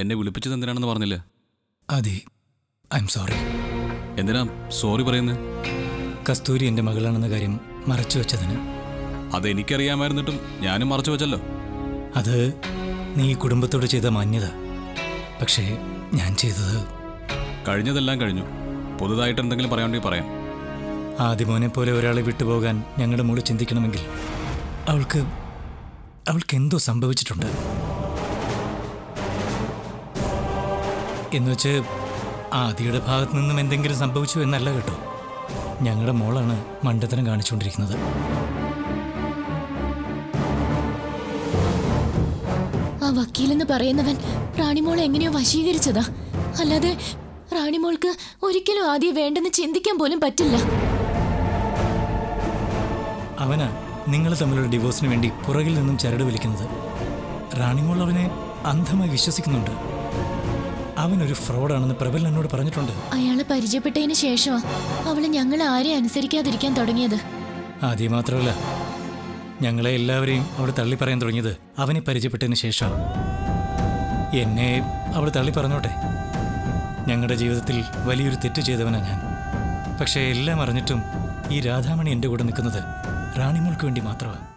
എന്നെ വിളിപ്പിച്ചത് എന്തിനാണെന്ന് പറഞ്ഞില്ല അതെ ഐ എം സോറി എന്തിനാ സോറി പറയുന്നത് കസ്തൂരി എൻ്റെ മകളാണെന്ന കാര്യം മറച്ചു വെച്ചതിന് അത് എനിക്കറിയാമായിരുന്നിട്ടും ഞാനും മറച്ചു വെച്ചല്ലോ അത് നീ ഈ കുടുംബത്തോട് ചെയ്ത മാന്യത പക്ഷേ ഞാൻ ചെയ്തത് കഴിഞ്ഞതെല്ലാം കഴിഞ്ഞു പുതുതായിട്ട് എന്തെങ്കിലും പറയാണ്ടെങ്കിൽ പറയാം ആദിമോനെ പോലെ ഒരാളെ വിട്ടുപോകാൻ ഞങ്ങളുടെ മോള് ചിന്തിക്കണമെങ്കിൽ അവൾക്ക് അവൾക്ക് എന്തോ സംഭവിച്ചിട്ടുണ്ട് എന്നുവെച്ച് ആദിയുടെ ഭാഗത്തു നിന്നും എന്തെങ്കിലും സംഭവിച്ചു എന്നല്ല കേട്ടോ ഞങ്ങളുടെ മോളാണ് മണ്ടത്തരം കാണിച്ചുകൊണ്ടിരിക്കുന്നത് ആ വക്കീലെന്ന് പറയുന്നവൻ റാണിമോളെ എങ്ങനെയോ വശീകരിച്ചതാ അല്ലാതെ റാണിമോൾക്ക് ഒരിക്കലും ആദ്യം വേണ്ടെന്ന് ചിന്തിക്കാൻ പോലും പറ്റില്ല അവനാ നിങ്ങൾ തമ്മിലുള്ള ഡിവോഴ്സിന് വേണ്ടി പുറകിൽ നിന്നും ചരട് വലിക്കുന്നത് റാണിമോൾ അവനെ അന്ധമായി വിശ്വസിക്കുന്നുണ്ട് അവനൊരു ഫ്രോഡാണെന്ന് പ്രബൽ എന്നോട് പറഞ്ഞിട്ടുണ്ട് അയാളെ പരിചയപ്പെട്ടതിന് ശേഷമാ അവള് ഞങ്ങളെ ആരെയും അനുസരിക്കാതിരിക്കാൻ തുടങ്ങിയത് ആദ്യം മാത്രമല്ല ഞങ്ങളെ എല്ലാവരെയും അവൾ തള്ളി പറയാൻ തുടങ്ങിയത് അവനെ പരിചയപ്പെട്ടതിന് ശേഷമാണ് എന്നെ അവൾ തള്ളി പറഞ്ഞോട്ടെ ഞങ്ങളുടെ ജീവിതത്തിൽ വലിയൊരു തെറ്റ് ചെയ്തവനാ ഞാൻ പക്ഷേ എല്ലാം അറിഞ്ഞിട്ടും ഈ രാധാമണി എൻ്റെ കൂടെ നിൽക്കുന്നത് റാണിമോൾക്ക് വേണ്ടി മാത്രമാണ്